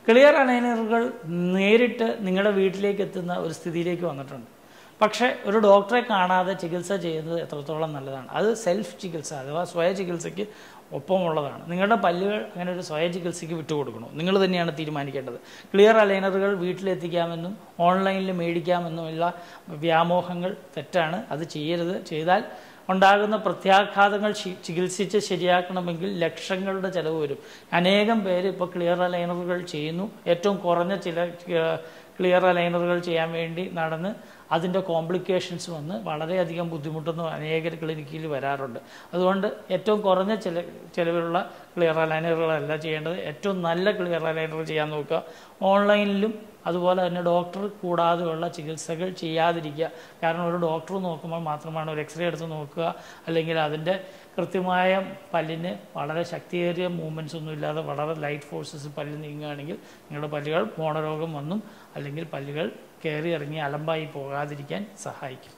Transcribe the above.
clear അലൈനറുകൾ നേരിട്ട് നിങ്ങളുടെ വീട്ടിലേക്ക് എത്തുന്ന ഒരു സ്ഥിതിയിലേക്ക് വന്നിട്ടുണ്ട് പക്ഷേ ഒരു ഡോക്ടറെ കാണാതെ ചികിത്സ ചെയ്യുന്നത് എത്രത്തോളം നല്ലതാണ് അത് സെൽഫ് ചികിത്സ അഥവാ സ്വയ ചികിത്സയ്ക്ക് ഒപ്പമുള്ളതാണ് നിങ്ങളുടെ പല്ലുകൾ അങ്ങനെ ഒരു സ്വയ ചികിത്സയ്ക്ക് വിട്ടുകൊടുക്കണം നിങ്ങൾ തന്നെയാണ് തീരുമാനിക്കേണ്ടത് ക്ലിയർ അലൈനറുകൾ വീട്ടിലെത്തിക്കാമെന്നും ഓൺലൈനിൽ മേടിക്കാമെന്നുമുള്ള വ്യാമോഹങ്ങൾ തെറ്റാണ് അത് ചെയ്യരുത് ചെയ്താൽ ഉണ്ടാകുന്ന പ്രത്യാഘാതങ്ങൾ ചി- ചികിത്സിച്ച് ശരിയാക്കണമെങ്കിൽ ലക്ഷങ്ങളുടെ ചിലവ് വരും അനേകം പേര് ഇപ്പോൾ ക്ലിയർ അലൈനറുകൾ ചെയ്യുന്നു ഏറ്റവും കുറഞ്ഞ ചില ക്ലിയർ അലൈനറുകൾ ചെയ്യാൻ വേണ്ടി നടന്ന് അതിൻ്റെ കോംപ്ലിക്കേഷൻസ് വന്ന് വളരെയധികം ബുദ്ധിമുട്ടുന്ന അനേക ക്ലിനിക്കിൽ വരാറുണ്ട് അതുകൊണ്ട് ഏറ്റവും കുറഞ്ഞ ചില ചിലവിലുള്ള ക്ലിയർ അലൈനറുകളല്ല ചെയ്യേണ്ടത് ഏറ്റവും നല്ല ക്ലിയർ അലൈനർ ചെയ്യാൻ നോക്കുക ഓൺലൈനിലും അതുപോലെ തന്നെ ഡോക്ടർ കൂടാതെയുള്ള ചികിത്സകൾ ചെയ്യാതിരിക്കുക കാരണം ഒരു ഡോക്ടർ നോക്കുമ്പോൾ മാത്രമാണ് ഒരു എക്സ്റേ എടുത്ത് നോക്കുക അല്ലെങ്കിൽ അതിൻ്റെ കൃത്യമായ പല്ലിന് വളരെ ശക്തിയേറിയ മൂവ്മെൻറ്റ്സ് ഒന്നും ഇല്ലാതെ വളരെ ലൈറ്റ് ഫോഴ്സസ് പല്ല് നീങ്ങുകയാണെങ്കിൽ നിങ്ങളുടെ പല്ലുകൾ മോണരോഗം വന്നും അല്ലെങ്കിൽ പല്ലുകൾ കയറി ഇറങ്ങി അലമ്പായി പോകാതിരിക്കാൻ സഹായിക്കും